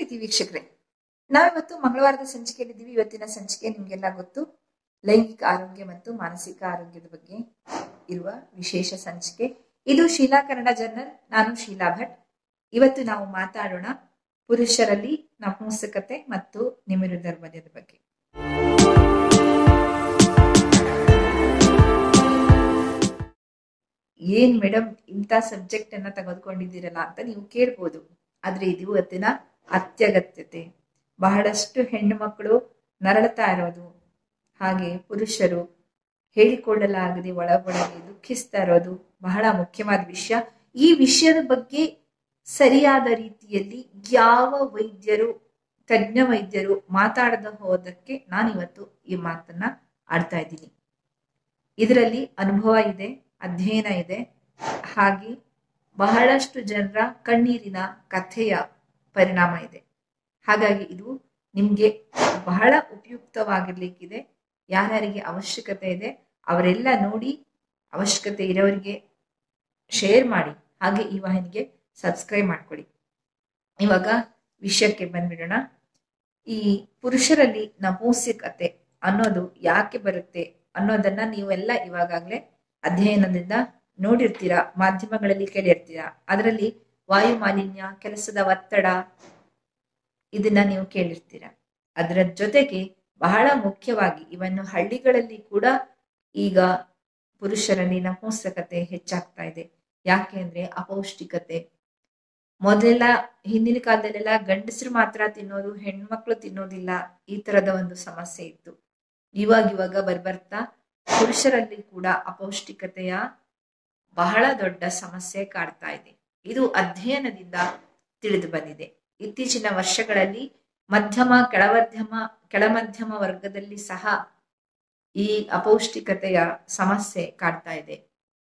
ಪ್ರೀತಿ ವೀಕ್ಷಕರೇ ನಾವಿವತ್ತು ಮಂಗಳವಾರದ ಸಂಚಿಕೆಯಲ್ಲಿದ್ದೀವಿ ಇವತ್ತಿನ ಸಂಚಿಕೆ ನಿಮಗೆಲ್ಲ ಗೊತ್ತು ಲೈಂಗಿಕ ಆರೋಗ್ಯ ಮತ್ತು ಮಾನಸಿಕ ಆರೋಗ್ಯದ ಬಗ್ಗೆ ಇರುವ ವಿಶೇಷ ಸಂಚಿಕೆ ಇದು ಶೀಲಾ ಕನ್ನಡ ಜರ್ನಲ್ ನಾನು ಶೀಲಾ ಭಟ್ ಇವತ್ತು ನಾವು ಮಾತಾಡೋಣ ಪುರುಷರಲ್ಲಿ ನಪುಂಸಕತೆ ಮತ್ತು ನಿಮಿರು ಧರ್ಮದ ಬಗ್ಗೆ ಏನ್ ಮೇಡಮ್ ಇಂಥ ಸಬ್ಜೆಕ್ಟ್ ಅನ್ನ ತೆಗೆದುಕೊಂಡಿದ್ದೀರಲ್ಲ ಅಂತ ನೀವು ಕೇಳ್ಬೋದು ಆದ್ರೆ ಇದು ಇವತ್ತಿನ ಅತ್ಯಗತ್ಯತೆ ಬಹಳಷ್ಟು ಹೆಣ್ಣು ಮಕ್ಕಳು ನರಳುತ್ತಾ ಇರೋದು ಹಾಗೆ ಪುರುಷರು ಹೇಳಿಕೊಳ್ಳಲಾಗದೆ ಒಳಗೊಳಗೆ ದುಃಖಿಸ್ತಾ ಇರೋದು ಬಹಳ ಮುಖ್ಯವಾದ ವಿಷಯ ಈ ವಿಷಯದ ಬಗ್ಗೆ ಸರಿಯಾದ ರೀತಿಯಲ್ಲಿ ಯಾವ ವೈದ್ಯರು ತಜ್ಞ ವೈದ್ಯರು ಮಾತಾಡದ ಹೋದಕ್ಕೆ ನಾನಿವತ್ತು ಈ ಮಾತನ್ನ ಆಡ್ತಾ ಇದ್ದೀನಿ ಇದರಲ್ಲಿ ಅನುಭವ ಇದೆ ಅಧ್ಯಯನ ಇದೆ ಹಾಗೆ ಬಹಳಷ್ಟು ಜನರ ಕಣ್ಣೀರಿನ ಕಥೆಯ ಪರಿಣಾಮ ಇದೆ ಹಾಗಾಗಿ ಇದು ನಿಮ್ಗೆ ಬಹಳ ಉಪಯುಕ್ತವಾಗಿರ್ಲಿಕ್ಕಿದೆ ಯಾರ್ಯಾರಿಗೆ ಅವಶ್ಯಕತೆ ಇದೆ ಅವರೆಲ್ಲ ನೋಡಿ ಅವಶ್ಯಕತೆ ಇರೋರಿಗೆ ಶೇರ್ ಮಾಡಿ ಹಾಗೆ ಈ ವಾಹಿನಿಗೆ ಸಬ್ಸ್ಕ್ರೈಬ್ ಮಾಡ್ಕೊಳ್ಳಿ ಇವಾಗ ವಿಷಯಕ್ಕೆ ಬಂದ್ಬಿಡೋಣ ಈ ಪುರುಷರಲ್ಲಿ ನಪುಂಸಕತೆ ಅನ್ನೋದು ಯಾಕೆ ಬರುತ್ತೆ ಅನ್ನೋದನ್ನ ನೀವೆಲ್ಲ ಇವಾಗಲೇ ಅಧ್ಯಯನದಿಂದ ನೋಡಿರ್ತೀರಾ ಮಾಧ್ಯಮಗಳಲ್ಲಿ ಕೇಳಿರ್ತೀರಾ ಅದರಲ್ಲಿ ವಾಯು ಮಾಲಿನ್ಯ ಕೆಲಸದ ಒತ್ತಡ ಇದನ್ನ ನೀವು ಕೇಳಿರ್ತೀರಾ ಅದರ ಜೊತೆಗೆ ಬಹಳ ಮುಖ್ಯವಾಗಿ ಇವನ್ನು ಹಳ್ಳಿಗಳಲ್ಲಿ ಕೂಡ ಈಗ ಪುರುಷರಲ್ಲಿ ನಪುಂಸಕತೆ ಹೆಚ್ಚಾಗ್ತಾ ಇದೆ ಯಾಕೆ ಅಂದ್ರೆ ಅಪೌಷ್ಟಿಕತೆ ಮೊದಲೆಲ್ಲ ಹಿಂದಿನ ಕಾಲದಲ್ಲೆಲ್ಲ ಗಂಡಸರು ಮಾತ್ರ ತಿನ್ನೋದು ಹೆಣ್ಮಕ್ಳು ತಿನ್ನೋದಿಲ್ಲ ಈ ತರದ ಒಂದು ಸಮಸ್ಯೆ ಇತ್ತು ಇವಾಗ ಇವಾಗ ಬರ್ಬರ್ತಾ ಪುರುಷರಲ್ಲಿ ಕೂಡ ಅಪೌಷ್ಟಿಕತೆಯ ಬಹಳ ದೊಡ್ಡ ಸಮಸ್ಯೆ ಕಾಡ್ತಾ ಇದೆ ಇದು ಅಧ್ಯಯನದಿಂದ ತಿಳಿದು ಬಂದಿದೆ ಇತ್ತೀಚಿನ ವರ್ಷಗಳಲ್ಲಿ ಮಧ್ಯಮ ಕೆಳಮಧ್ಯಮ ಕೆಳಮಧ್ಯಮ ವರ್ಗದಲ್ಲಿ ಸಹ ಈ ಅಪೌಷ್ಟಿಕತೆಯ ಸಮಸ್ಯೆ ಕಾಡ್ತಾ ಇದೆ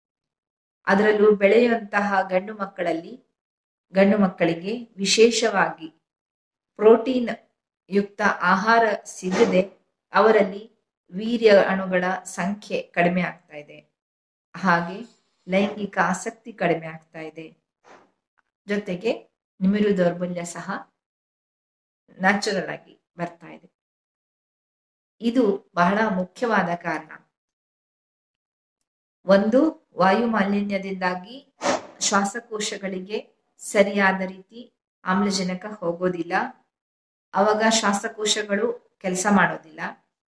ಅದರಲ್ಲೂ ಬೆಳೆಯುವಂತಹ ಗಂಡು ಮಕ್ಕಳಲ್ಲಿ ಗಂಡು ಮಕ್ಕಳಿಗೆ ವಿಶೇಷವಾಗಿ ಪ್ರೋಟೀನ್ ಯುಕ್ತ ಆಹಾರ ಸಿಗದೆ ಅವರಲ್ಲಿ ವೀರ್ಯ ಅಣುಗಳ ಸಂಖ್ಯೆ ಕಡಿಮೆ ಆಗ್ತಾ ಇದೆ ಹಾಗೆ ಲೈಂಗಿಕ ಆಸಕ್ತಿ ಕಡಿಮೆ ಆಗ್ತಾ ಇದೆ ಜೊತೆಗೆ ನಿಮಿರು ದೌರ್ಬಲ್ಯ ಸಹ ನ್ಯಾಚುರಲ್ ಆಗಿ ಬರ್ತಾ ಇದೆ ಇದು ಬಹಳ ಮುಖ್ಯವಾದ ಕಾರಣ ಒಂದು ವಾಯು ಮಾಲಿನ್ಯದಿಂದಾಗಿ ಶ್ವಾಸಕೋಶಗಳಿಗೆ ಸರಿಯಾದ ರೀತಿ ಆಮ್ಲಜನಕ ಹೋಗೋದಿಲ್ಲ ಅವಾಗ ಶ್ವಾಸಕೋಶಗಳು ಕೆಲಸ ಮಾಡೋದಿಲ್ಲ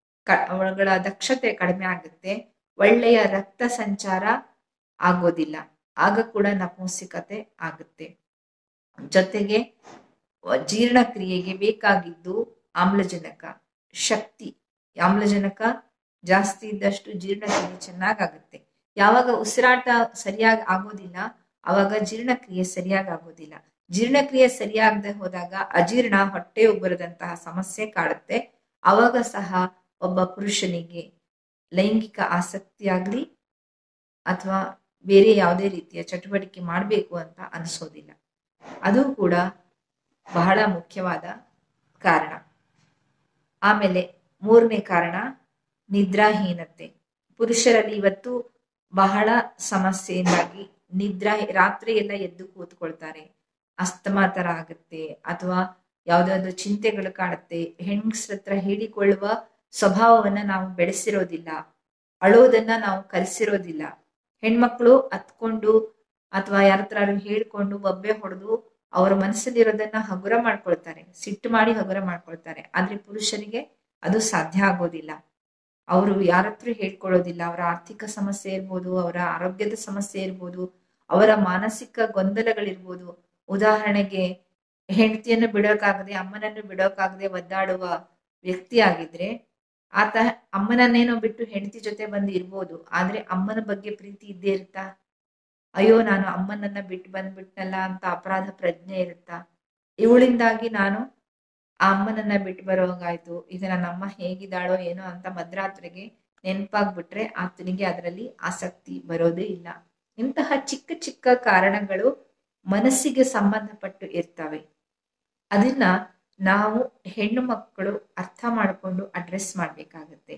ಅವುಗಳ ದಕ್ಷತೆ ಕಡಿಮೆ ಆಗುತ್ತೆ ಒಳ್ಳೆಯ ರಕ್ತ ಸಂಚಾರ ಆಗೋದಿಲ್ಲ ಆಗ ಕೂಡ ನಪುಂಸಕತೆ ಆಗುತ್ತೆ ಜೊತೆಗೆ ಜೀರ್ಣಕ್ರಿಯೆಗೆ ಬೇಕಾಗಿದ್ದು ಆಮ್ಲಜನಕ ಶಕ್ತಿ ಆಮ್ಲಜನಕ ಜಾಸ್ತಿ ಇದ್ದಷ್ಟು ಜೀರ್ಣಕ್ರಿಯೆ ಚೆನ್ನಾಗಾಗುತ್ತೆ ಯಾವಾಗ ಉಸಿರಾಟ ಸರಿಯಾಗಿ ಆಗೋದಿಲ್ಲ ಅವಾಗ ಜೀರ್ಣಕ್ರಿಯೆ ಸರಿಯಾಗಿ ಆಗೋದಿಲ್ಲ ಜೀರ್ಣಕ್ರಿಯೆ ಸರಿಯಾಗದೆ ಹೋದಾಗ ಅಜೀರ್ಣ ಹೊಟ್ಟೆ ಉಬ್ಬರದಂತಹ ಸಮಸ್ಯೆ ಕಾಡುತ್ತೆ ಅವಾಗ ಸಹ ಒಬ್ಬ ಪುರುಷನಿಗೆ ಲೈಂಗಿಕ ಆಸಕ್ತಿ ಆಗಲಿ ಅಥವಾ ಬೇರೆ ಯಾವುದೇ ರೀತಿಯ ಚಟುವಟಿಕೆ ಮಾಡಬೇಕು ಅಂತ ಅನಿಸೋದಿಲ್ಲ ಅದು ಕೂಡ ಬಹಳ ಮುಖ್ಯವಾದ ಕಾರಣ ಆಮೇಲೆ ಮೂರನೇ ಕಾರಣ ನಿದ್ರಾಹೀನತೆ ಪುರುಷರಲ್ಲಿ ಇವತ್ತು ಬಹಳ ಸಮಸ್ಯೆಯಿಂದಾಗಿ ನಿದ್ರಾ ರಾತ್ರಿ ಎಲ್ಲ ಎದ್ದು ಕೂತ್ಕೊಳ್ತಾರೆ ಅಸ್ತಮಾ ತರ ಆಗುತ್ತೆ ಅಥವಾ ಯಾವ್ದಾದ್ರು ಚಿಂತೆಗಳು ಕಾಡುತ್ತೆ ಹೆಂಗಸ್ರ ಹತ್ರ ಹೇಳಿಕೊಳ್ಳುವ ಸ್ವಭಾವವನ್ನ ನಾವು ಬೆಳೆಸಿರೋದಿಲ್ಲ ಅಳೋದನ್ನ ನಾವು ಕಲಿಸಿರೋದಿಲ್ಲ ಹೆಣ್ಮಕ್ಳು ಹತ್ಕೊಂಡು ಅಥವಾ ಯಾರ ಹತ್ರ ಹೇಳ್ಕೊಂಡು ಬೊಬ್ಬೆ ಹೊಡೆದು ಅವರ ಮನಸ್ಸಲ್ಲಿರೋದನ್ನ ಹಗುರ ಮಾಡ್ಕೊಳ್ತಾರೆ ಸಿಟ್ಟು ಮಾಡಿ ಹಗುರ ಮಾಡ್ಕೊಳ್ತಾರೆ ಆದ್ರೆ ಪುರುಷರಿಗೆ ಅದು ಸಾಧ್ಯ ಆಗೋದಿಲ್ಲ ಅವರು ಯಾರ ಹತ್ರ ಹೇಳ್ಕೊಳ್ಳೋದಿಲ್ಲ ಅವರ ಆರ್ಥಿಕ ಸಮಸ್ಯೆ ಇರ್ಬೋದು ಅವರ ಆರೋಗ್ಯದ ಸಮಸ್ಯೆ ಇರ್ಬೋದು ಅವರ ಮಾನಸಿಕ ಗೊಂದಲಗಳಿರ್ಬೋದು ಉದಾಹರಣೆಗೆ ಹೆಂಡತಿಯನ್ನು ಬಿಡೋಕಾಗದೆ ಅಮ್ಮನನ್ನು ಬಿಡೋಕಾಗದೆ ಒದ್ದಾಡುವ ವ್ಯಕ್ತಿ ಆಗಿದ್ರೆ ಆತ ಅಮ್ಮನನ್ನೇನೋ ಬಿಟ್ಟು ಹೆಂಡತಿ ಜೊತೆ ಬಂದು ಇರ್ಬೋದು ಆದ್ರೆ ಅಮ್ಮನ ಬಗ್ಗೆ ಪ್ರೀತಿ ಇದ್ದೇ ಇರುತ್ತಾ ಅಯ್ಯೋ ನಾನು ಅಮ್ಮನನ್ನ ಬಿಟ್ಟು ಬಂದ್ಬಿಟ್ನಲ್ಲ ಅಂತ ಅಪರಾಧ ಪ್ರಜ್ಞೆ ಇರುತ್ತಾ ಇವಳಿಂದಾಗಿ ನಾನು ಆ ಅಮ್ಮನನ್ನ ಬಿಟ್ಟು ಬರೋಂಗಾಯ್ತು ಈಗ ನನ್ನ ಅಮ್ಮ ಹೇಗಿದ್ದಾಳೋ ಏನೋ ಅಂತ ಮಧ್ಯರಾತ್ರಿಗೆ ನೆನಪಾಗ್ಬಿಟ್ರೆ ಆತನಿಗೆ ಅದರಲ್ಲಿ ಆಸಕ್ತಿ ಬರೋದೇ ಇಲ್ಲ ಇಂತಹ ಚಿಕ್ಕ ಚಿಕ್ಕ ಕಾರಣಗಳು ಮನಸ್ಸಿಗೆ ಸಂಬಂಧಪಟ್ಟು ಇರ್ತವೆ ಅದನ್ನ ನಾವು ಹೆಣ್ಣು ಮಕ್ಕಳು ಅರ್ಥ ಮಾಡಿಕೊಂಡು ಅಡ್ರೆಸ್ ಮಾಡ್ಬೇಕಾಗತ್ತೆ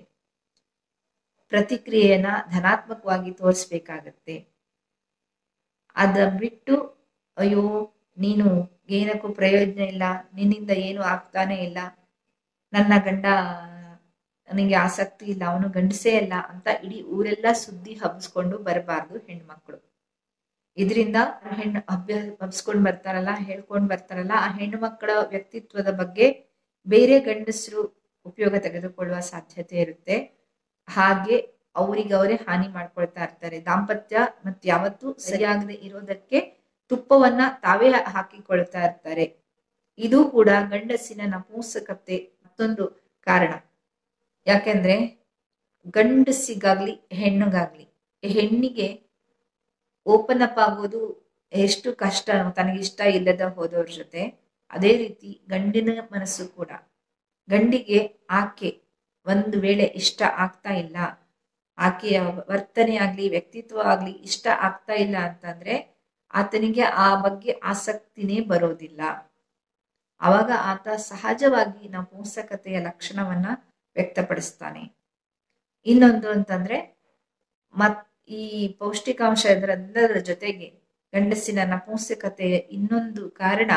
ಪ್ರತಿಕ್ರಿಯೆಯನ್ನ ಧನಾತ್ಮಕವಾಗಿ ತೋರಿಸ್ಬೇಕಾಗತ್ತೆ ಅದ ಬಿಟ್ಟು ಅಯ್ಯೋ ನೀನು ಏನಕ್ಕೂ ಪ್ರಯೋಜನ ಇಲ್ಲ ನಿನ್ನಿಂದ ಏನು ಆಗ್ತಾನೆ ಇಲ್ಲ ನನ್ನ ಗಂಡ ನನಗೆ ಆಸಕ್ತಿ ಇಲ್ಲ ಅವನು ಗಂಡಸೇ ಅಲ್ಲ ಅಂತ ಇಡೀ ಊರೆಲ್ಲ ಸುದ್ದಿ ಹಬ್ಸ್ಕೊಂಡು ಬರಬಾರ್ದು ಹೆಣ್ಮಕ್ಳು ಇದರಿಂದ ಹೆಣ್ಣು ಹಬ್ಬ ಹಬ್ಸ್ಕೊಂಡ್ ಬರ್ತಾರಲ್ಲ ಹೇಳ್ಕೊಂಡ್ ಬರ್ತಾರಲ್ಲ ಆ ಹೆಣ್ಣು ಮಕ್ಕಳ ವ್ಯಕ್ತಿತ್ವದ ಬಗ್ಗೆ ಬೇರೆ ಗಂಡಸರು ಉಪಯೋಗ ತೆಗೆದುಕೊಳ್ಳುವ ಸಾಧ್ಯತೆ ಇರುತ್ತೆ ಹಾಗೆ ಅವರಿಗೆ ಅವರೇ ಹಾನಿ ಮಾಡ್ಕೊಳ್ತಾ ಇರ್ತಾರೆ ದಾಂಪತ್ಯ ಮತ್ ಯಾವತ್ತೂ ಸರಿಯಾಗದೆ ಇರೋದಕ್ಕೆ ತುಪ್ಪವನ್ನ ತಾವೇ ಹಾಕಿಕೊಳ್ತಾ ಇರ್ತಾರೆ ಇದು ಕೂಡ ಗಂಡಸಿನ ನಪುಂಸಕತೆ ಮತ್ತೊಂದು ಕಾರಣ ಯಾಕೆಂದ್ರೆ ಗಂಡಸಿಗಾಗ್ಲಿ ಹೆಣ್ಣಿಗಾಗ್ಲಿ ಹೆಣ್ಣಿಗೆ ಓಪನ್ ಅಪ್ ಆಗೋದು ಎಷ್ಟು ಕಷ್ಟ ತನಗೆ ಇಷ್ಟ ಇಲ್ಲದ ಹೋದವ್ರ ಜೊತೆ ಅದೇ ರೀತಿ ಗಂಡಿನ ಮನಸ್ಸು ಕೂಡ ಗಂಡಿಗೆ ಆಕೆ ಒಂದು ವೇಳೆ ಇಷ್ಟ ಆಗ್ತಾ ಇಲ್ಲ ಆಕೆಯ ವರ್ತನೆ ಆಗ್ಲಿ ವ್ಯಕ್ತಿತ್ವ ಆಗ್ಲಿ ಇಷ್ಟ ಆಗ್ತಾ ಇಲ್ಲ ಅಂತಂದ್ರೆ ಆತನಿಗೆ ಆ ಬಗ್ಗೆ ಆಸಕ್ತಿನೇ ಬರೋದಿಲ್ಲ ಅವಾಗ ಆತ ಸಹಜವಾಗಿ ನಪುಂಸಕತೆಯ ಲಕ್ಷಣವನ್ನ ವ್ಯಕ್ತಪಡಿಸ್ತಾನೆ ಇನ್ನೊಂದು ಅಂತಂದ್ರೆ ಮತ್ ಈ ಪೌಷ್ಟಿಕಾಂಶ ಇದರೆಲ್ಲದರ ಜೊತೆಗೆ ಗಂಡಸಿನ ನಪುಂಸಕತೆಯ ಇನ್ನೊಂದು ಕಾರಣ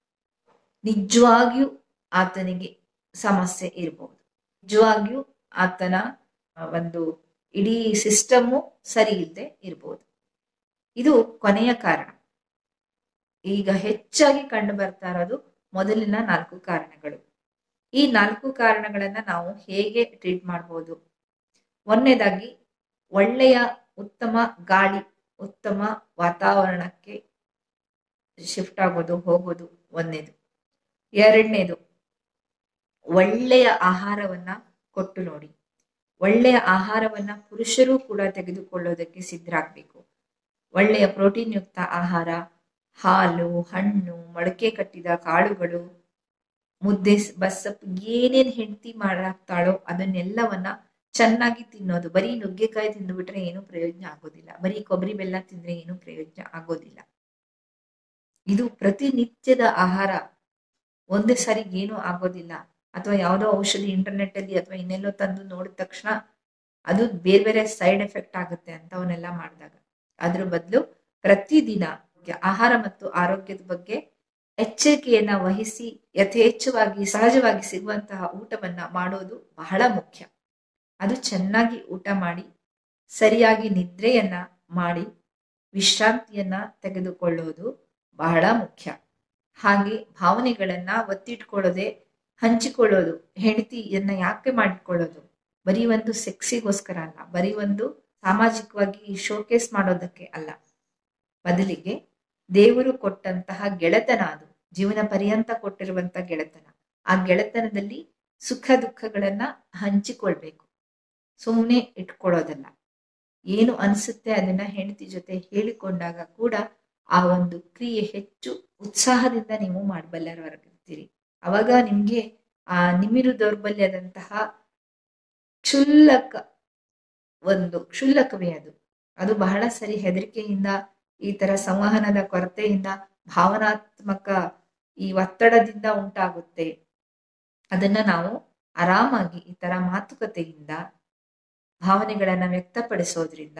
ನಿಜವಾಗಿಯೂ ಆತನಿಗೆ ಸಮಸ್ಯೆ ಇರಬಹುದು ನಿಜವಾಗಿಯೂ ಆತನ ಒಂದು ಇಡೀ ಸಿಸ್ಟಮ್ಮು ಸರಿ ಇಲ್ಲದೆ ಇರಬಹುದು ಇದು ಕೊನೆಯ ಕಾರಣ ಈಗ ಹೆಚ್ಚಾಗಿ ಕಂಡು ಬರ್ತಾ ಇರೋದು ಮೊದಲಿನ ನಾಲ್ಕು ಕಾರಣಗಳು ಈ ನಾಲ್ಕು ಕಾರಣಗಳನ್ನ ನಾವು ಹೇಗೆ ಟ್ರೀಟ್ ಮಾಡ್ಬೋದು ಒಂದನೇದಾಗಿ ಒಳ್ಳೆಯ ಉತ್ತಮ ಗಾಳಿ ಉತ್ತಮ ವಾತಾವರಣಕ್ಕೆ ಶಿಫ್ಟ್ ಆಗೋದು ಹೋಗೋದು ಒಂದನೇದು ಎರಡನೇದು ಒಳ್ಳೆಯ ಆಹಾರವನ್ನ ಕೊಟ್ಟು ನೋಡಿ ಒಳ್ಳೆಯ ಆಹಾರವನ್ನ ಪುರುಷರು ಕೂಡ ತೆಗೆದುಕೊಳ್ಳೋದಕ್ಕೆ ಸಿದ್ಧರಾಗಬೇಕು ಒಳ್ಳೆಯ ಪ್ರೋಟೀನ್ ಯುಕ್ತ ಆಹಾರ ಹಾಲು ಹಣ್ಣು ಮೊಳಕೆ ಕಟ್ಟಿದ ಕಾಳುಗಳು ಮುದ್ದೆ ಬಸ್ಸಪ್ಪು ಏನೇನ್ ಹೆಂಡತಿ ಮಾಡಾಕ್ತಾಳೋ ಅದನ್ನೆಲ್ಲವನ್ನ ಚೆನ್ನಾಗಿ ತಿನ್ನೋದು ಬರೀ ನುಗ್ಗೆಕಾಯಿ ತಿಂದುಬಿಟ್ರೆ ಏನು ಪ್ರಯೋಜನ ಆಗೋದಿಲ್ಲ ಬರೀ ಕೊಬ್ಬರಿ ಬೆಲ್ಲ ತಿಂದ್ರೆ ಏನು ಪ್ರಯೋಜನ ಆಗೋದಿಲ್ಲ ಇದು ಪ್ರತಿನಿತ್ಯದ ಆಹಾರ ಒಂದೇ ಸಾರಿ ಏನು ಆಗೋದಿಲ್ಲ ಅಥವಾ ಯಾವುದೋ ಔಷಧಿ ಇಂಟರ್ನೆಟ್ ಅಲ್ಲಿ ಅಥವಾ ಇನ್ನೆಲ್ಲೋ ತಂದು ನೋಡಿದ ತಕ್ಷಣ ಅದು ಬೇರೆ ಬೇರೆ ಸೈಡ್ ಎಫೆಕ್ಟ್ ಆಗುತ್ತೆ ಅಂತವನ್ನೆಲ್ಲ ಮಾಡಿದಾಗ ಅದ್ರ ಬದಲು ಪ್ರತಿದಿನ ಆಹಾರ ಮತ್ತು ಆರೋಗ್ಯದ ಬಗ್ಗೆ ಎಚ್ಚರಿಕೆಯನ್ನ ವಹಿಸಿ ಯಥೇಚ್ಛವಾಗಿ ಸಹಜವಾಗಿ ಸಿಗುವಂತಹ ಊಟವನ್ನ ಮಾಡೋದು ಬಹಳ ಮುಖ್ಯ ಅದು ಚೆನ್ನಾಗಿ ಊಟ ಮಾಡಿ ಸರಿಯಾಗಿ ನಿದ್ರೆಯನ್ನ ಮಾಡಿ ವಿಶ್ರಾಂತಿಯನ್ನ ತೆಗೆದುಕೊಳ್ಳೋದು ಬಹಳ ಮುಖ್ಯ ಹಾಗೆ ಭಾವನೆಗಳನ್ನ ಒತ್ತಿಟ್ಕೊಳ್ಳೋದೆ ಹಂಚಿಕೊಳ್ಳೋದು ಹೆಂಡತಿಯನ್ನ ಯಾಕೆ ಮಾಡಿಕೊಳ್ಳೋದು ಬರೀ ಒಂದು ಸೆಕ್ಸಿಗೋಸ್ಕರ ಅಲ್ಲ ಬರೀ ಒಂದು ಸಾಮಾಜಿಕವಾಗಿ ಶೋಕೇಸ್ ಮಾಡೋದಕ್ಕೆ ಅಲ್ಲ ಬದಲಿಗೆ ದೇವರು ಕೊಟ್ಟಂತಹ ಗೆಳೆತನ ಅದು ಜೀವನ ಪರ್ಯಂತ ಕೊಟ್ಟಿರುವಂತಹ ಗೆಳೆತನ ಆ ಗೆಳೆತನದಲ್ಲಿ ಸುಖ ದುಃಖಗಳನ್ನ ಹಂಚಿಕೊಳ್ಬೇಕು ಸುಮ್ಮನೆ ಇಟ್ಕೊಳ್ಳೋದಲ್ಲ ಏನು ಅನಿಸುತ್ತೆ ಅದನ್ನ ಹೆಂಡತಿ ಜೊತೆ ಹೇಳಿಕೊಂಡಾಗ ಕೂಡ ಆ ಒಂದು ಕ್ರಿಯೆ ಹೆಚ್ಚು ಉತ್ಸಾಹದಿಂದ ನೀವು ಮಾಡಬಲ್ಲರಾಗಿರ್ತೀರಿ ಅವಾಗ ನಿಮ್ಗೆ ಆ ನಿಮಿರು ದೌರ್ಬಲ್ಯದಂತಹ ಕ್ಷುಲ್ಲಕ ಒಂದು ಕ್ಷುಲ್ಲಕವೇ ಅದು ಅದು ಬಹಳ ಸರಿ ಹೆದರಿಕೆಯಿಂದ ಈ ತರ ಸಂವಹನದ ಕೊರತೆಯಿಂದ ಭಾವನಾತ್ಮಕ ಈ ಒತ್ತಡದಿಂದ ಉಂಟಾಗುತ್ತೆ ಅದನ್ನ ನಾವು ಆರಾಮಾಗಿ ಈ ತರ ಮಾತುಕತೆಯಿಂದ ಭಾವನೆಗಳನ್ನ ವ್ಯಕ್ತಪಡಿಸೋದ್ರಿಂದ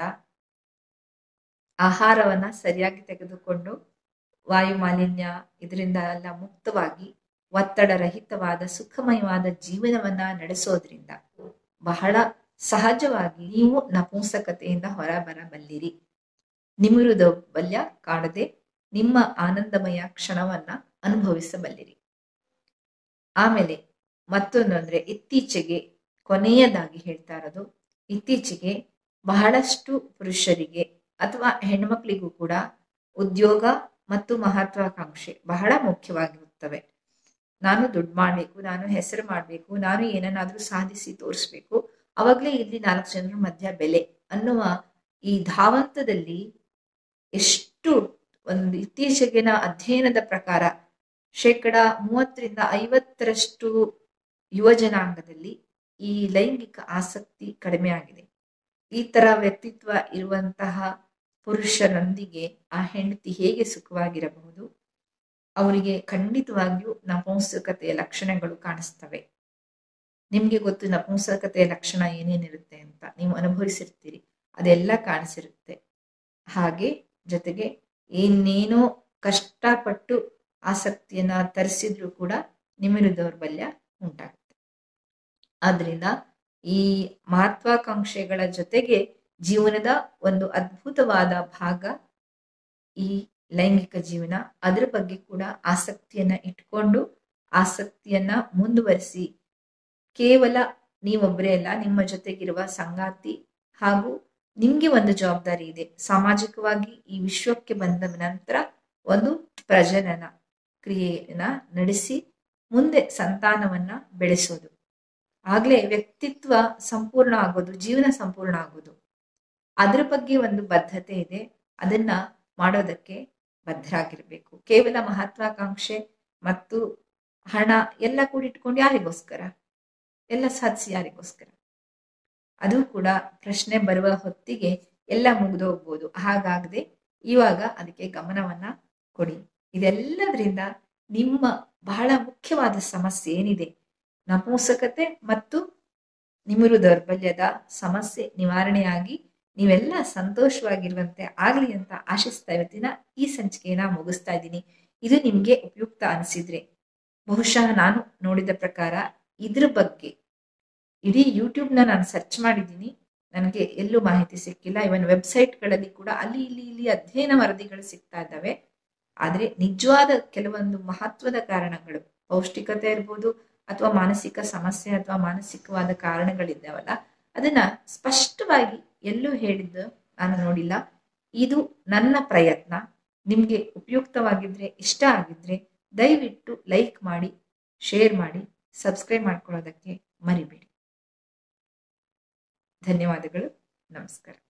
ಆಹಾರವನ್ನ ಸರಿಯಾಗಿ ತೆಗೆದುಕೊಂಡು ವಾಯು ಮಾಲಿನ್ಯ ಇದರಿಂದ ಎಲ್ಲ ಮುಕ್ತವಾಗಿ ಒತ್ತಡ ರಹಿತವಾದ ಸುಖಮಯವಾದ ಜೀವನವನ್ನ ನಡೆಸೋದ್ರಿಂದ ಬಹಳ ಸಹಜವಾಗಿ ನೀವು ನಪುಂಸಕತೆಯಿಂದ ಹೊರಬರಬಲ್ಲಿರಿ ನಿಮಿರು ದೌರ್ಬಲ್ಯ ಕಾಣದೆ ನಿಮ್ಮ ಆನಂದಮಯ ಕ್ಷಣವನ್ನ ಅನುಭವಿಸಬಲ್ಲಿರಿ ಆಮೇಲೆ ಮತ್ತೊಂದು ಅಂದ್ರೆ ಇತ್ತೀಚೆಗೆ ಕೊನೆಯದಾಗಿ ಹೇಳ್ತಾ ಇರೋದು ಇತ್ತೀಚೆಗೆ ಬಹಳಷ್ಟು ಪುರುಷರಿಗೆ ಅಥವಾ ಹೆಣ್ಮಕ್ಳಿಗೂ ಕೂಡ ಉದ್ಯೋಗ ಮತ್ತು ಮಹತ್ವಾಕಾಂಕ್ಷೆ ಬಹಳ ಮುಖ್ಯವಾಗಿರುತ್ತವೆ ನಾನು ದುಡ್ಡು ಮಾಡಬೇಕು ನಾನು ಹೆಸರು ಮಾಡಬೇಕು ನಾನು ಏನನ್ನಾದ್ರೂ ಸಾಧಿಸಿ ತೋರಿಸ್ಬೇಕು ಅವಾಗಲೇ ಇಲ್ಲಿ ನಾಲ್ಕು ಜನರ ಮಧ್ಯ ಬೆಲೆ ಅನ್ನುವ ಈ ಧಾವಂತದಲ್ಲಿ ಎಷ್ಟು ಒಂದು ಇತ್ತೀಚೆಗಿನ ಅಧ್ಯಯನದ ಪ್ರಕಾರ ಶೇಕಡ ಮೂವತ್ತರಿಂದ ಐವತ್ತರಷ್ಟು ಯುವ ಜನಾಂಗದಲ್ಲಿ ಈ ಲೈಂಗಿಕ ಆಸಕ್ತಿ ಕಡಿಮೆ ಆಗಿದೆ ಈ ತರ ವ್ಯಕ್ತಿತ್ವ ಇರುವಂತಹ ಪುರುಷರೊಂದಿಗೆ ಆ ಹೆಂಡತಿ ಹೇಗೆ ಸುಖವಾಗಿರಬಹುದು ಅವರಿಗೆ ಖಂಡಿತವಾಗಿಯೂ ನಪುಂಸಕತೆಯ ಲಕ್ಷಣಗಳು ಕಾಣಿಸ್ತವೆ ನಿಮ್ಗೆ ಗೊತ್ತು ನಪುಂಸಕತೆಯ ಲಕ್ಷಣ ಏನೇನಿರುತ್ತೆ ಅಂತ ನೀವು ಅನುಭವಿಸಿರ್ತೀರಿ ಅದೆಲ್ಲ ಕಾಣಿಸಿರುತ್ತೆ ಹಾಗೆ ಜೊತೆಗೆ ಇನ್ನೇನೋ ಕಷ್ಟಪಟ್ಟು ಆಸಕ್ತಿಯನ್ನ ತರಿಸಿದ್ರೂ ಕೂಡ ನಿಮಿರು ದೌರ್ಬಲ್ಯ ಉಂಟಾಗುತ್ತೆ ಆದ್ರಿಂದ ಈ ಮಹತ್ವಾಕಾಂಕ್ಷೆಗಳ ಜೊತೆಗೆ ಜೀವನದ ಒಂದು ಅದ್ಭುತವಾದ ಭಾಗ ಈ ಲೈಂಗಿಕ ಜೀವನ ಅದ್ರ ಬಗ್ಗೆ ಕೂಡ ಆಸಕ್ತಿಯನ್ನ ಇಟ್ಕೊಂಡು ಆಸಕ್ತಿಯನ್ನ ಮುಂದುವರಿಸಿ ಕೇವಲ ನೀವೊಬ್ಬರೇ ಅಲ್ಲ ನಿಮ್ಮ ಜೊತೆಗಿರುವ ಸಂಗಾತಿ ಹಾಗೂ ನಿಮ್ಗೆ ಒಂದು ಜವಾಬ್ದಾರಿ ಇದೆ ಸಾಮಾಜಿಕವಾಗಿ ಈ ವಿಶ್ವಕ್ಕೆ ಬಂದ ನಂತರ ಒಂದು ಪ್ರಜನನ ಕ್ರಿಯೆಯನ್ನ ನಡೆಸಿ ಮುಂದೆ ಸಂತಾನವನ್ನ ಬೆಳೆಸೋದು ಆಗ್ಲೇ ವ್ಯಕ್ತಿತ್ವ ಸಂಪೂರ್ಣ ಆಗೋದು ಜೀವನ ಸಂಪೂರ್ಣ ಆಗೋದು ಅದ್ರ ಬಗ್ಗೆ ಒಂದು ಬದ್ಧತೆ ಇದೆ ಅದನ್ನ ಮಾಡೋದಕ್ಕೆ ಬದ್ಧರಾಗಿರ್ಬೇಕು ಕೇವಲ ಮಹತ್ವಾಕಾಂಕ್ಷೆ ಮತ್ತು ಹಣ ಎಲ್ಲ ಕೂಡಿಟ್ಕೊಂಡು ಯಾರಿಗೋಸ್ಕರ ಎಲ್ಲ ಸಾಧಿಸಿ ಯಾರಿಗೋಸ್ಕರ ಅದು ಕೂಡ ಪ್ರಶ್ನೆ ಬರುವ ಹೊತ್ತಿಗೆ ಎಲ್ಲ ಮುಗಿದೋಗ್ಬೋದು ಹಾಗಾಗದೆ ಇವಾಗ ಅದಕ್ಕೆ ಗಮನವನ್ನ ಕೊಡಿ ಇದೆಲ್ಲದರಿಂದ ನಿಮ್ಮ ಬಹಳ ಮುಖ್ಯವಾದ ಸಮಸ್ಯೆ ಏನಿದೆ ನಪುಂಸಕತೆ ಮತ್ತು ನಿಮಿರು ದೌರ್ಬಲ್ಯದ ಸಮಸ್ಯೆ ನಿವಾರಣೆಯಾಗಿ ನೀವೆಲ್ಲ ಸಂತೋಷವಾಗಿರುವಂತೆ ಆಗ್ಲಿ ಅಂತ ಆಶಿಸ್ತಾ ಇವತ್ತಿನ ಈ ಸಂಚಿಕೆಯನ್ನ ಮುಗಿಸ್ತಾ ಇದ್ದೀನಿ ಇದು ನಿಮ್ಗೆ ಉಪಯುಕ್ತ ಅನಿಸಿದ್ರೆ ಬಹುಶಃ ನಾನು ನೋಡಿದ ಪ್ರಕಾರ ಇದ್ರ ಬಗ್ಗೆ ಇಡೀ ಯೂಟ್ಯೂಬ್ನ ನಾನು ಸರ್ಚ್ ಮಾಡಿದ್ದೀನಿ ನನಗೆ ಎಲ್ಲೂ ಮಾಹಿತಿ ಸಿಕ್ಕಿಲ್ಲ ಇವನ್ ವೆಬ್ಸೈಟ್ಗಳಲ್ಲಿ ಕೂಡ ಅಲ್ಲಿ ಇಲ್ಲಿ ಇಲ್ಲಿ ಅಧ್ಯಯನ ವರದಿಗಳು ಸಿಗ್ತಾ ಇದ್ದಾವೆ ಆದರೆ ನಿಜವಾದ ಕೆಲವೊಂದು ಮಹತ್ವದ ಕಾರಣಗಳು ಪೌಷ್ಟಿಕತೆ ಇರ್ಬೋದು ಅಥವಾ ಮಾನಸಿಕ ಸಮಸ್ಯೆ ಅಥವಾ ಮಾನಸಿಕವಾದ ಕಾರಣಗಳಿದ್ದಾವಲ್ಲ ಅದನ್ನ ಸ್ಪಷ್ಟವಾಗಿ ಎಲ್ಲೂ ಹೇಳಿದ್ದು ನಾನು ನೋಡಿಲ್ಲ ಇದು ನನ್ನ ಪ್ರಯತ್ನ ನಿಮ್ಗೆ ಉಪಯುಕ್ತವಾಗಿದ್ರೆ ಇಷ್ಟ ಆಗಿದ್ರೆ ದಯವಿಟ್ಟು ಲೈಕ್ ಮಾಡಿ ಶೇರ್ ಮಾಡಿ ಸಬ್ಸ್ಕ್ರೈಬ್ ಮಾಡ್ಕೊಳ್ಳೋದಕ್ಕೆ ಮರಿಬೇಡಿ ಧನ್ಯವಾದಗಳು ನಮಸ್ಕಾರ